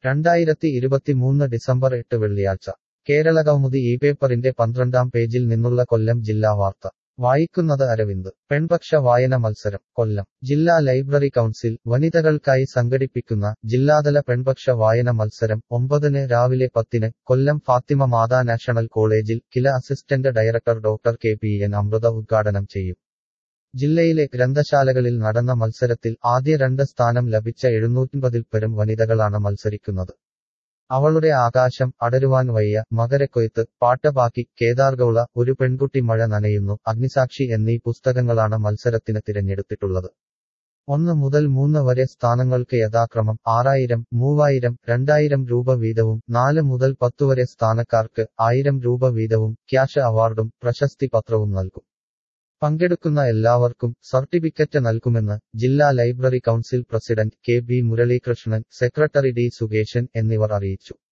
രണ്ടായിരത്തി ഇരുപത്തിമൂന്ന് ഡിസംബർ എട്ട് വെള്ളിയാഴ്ച കേരള കൗമുദി ഈ പേപ്പറിന്റെ പന്ത്രണ്ടാം പേജിൽ നിന്നുള്ള കൊല്ലം ജില്ലാ വാർത്ത വായിക്കുന്നത് അരവിന്ദ് പെൺപക്ഷ വായന മത്സരം കൊല്ലം ജില്ലാ ലൈബ്രറി കൗൺസിൽ വനിതകൾക്കായി സംഘടിപ്പിക്കുന്ന ജില്ലാതല പെൺപക്ഷ വായന മത്സരം ഒമ്പതിന് രാവിലെ പത്തിന് കൊല്ലം ഫാത്തിമ മാതാ നാഷണൽ കോളേജിൽ KILA assistant director doctor K P N Amritha ഉദ്ഘാടനം ചെയ്യും ജില്ലയിലെ ഗ്രന്ഥശാലകളിൽ നടന്ന മത്സരത്തിൽ ആദ്യ രണ്ട് സ്ഥാനം ലഭിച്ച എഴുന്നൂറ്റിമ്പതിൽ പരം വനിതകളാണ് മത്സരിക്കുന്നത് അവളുടെ ആകാശം അടരുവാൻ വയ്യ മകരക്കൊയ്ത്ത് പാട്ടബാക്കി കേദാർഗൌള ഒരു പെൺകുട്ടി മഴ നനയുന്നു അഗ്നിസാക്ഷി എന്നീ പുസ്തകങ്ങളാണ് മത്സരത്തിന് തിരഞ്ഞെടുത്തിട്ടുള്ളത് ഒന്ന് മുതൽ മൂന്ന് വരെ സ്ഥാനങ്ങൾക്ക് യഥാക്രമം ആറായിരം മൂവായിരം രണ്ടായിരം രൂപ വീതവും നാല് മുതൽ പത്ത് വരെ സ്ഥാനക്കാർക്ക് ആയിരം രൂപ വീതവും ക്യാഷ് അവാർഡും പ്രശസ്തി പത്രവും നൽകും പങ്കെടുക്കുന്ന എല്ലാവർക്കും സർട്ടിഫിക്കറ്റ് നൽകുമെന്ന് ജില്ലാ library council president K B Muraleekrishnan secretary D Sukesan എന്നിവർ അറിയിച്ചു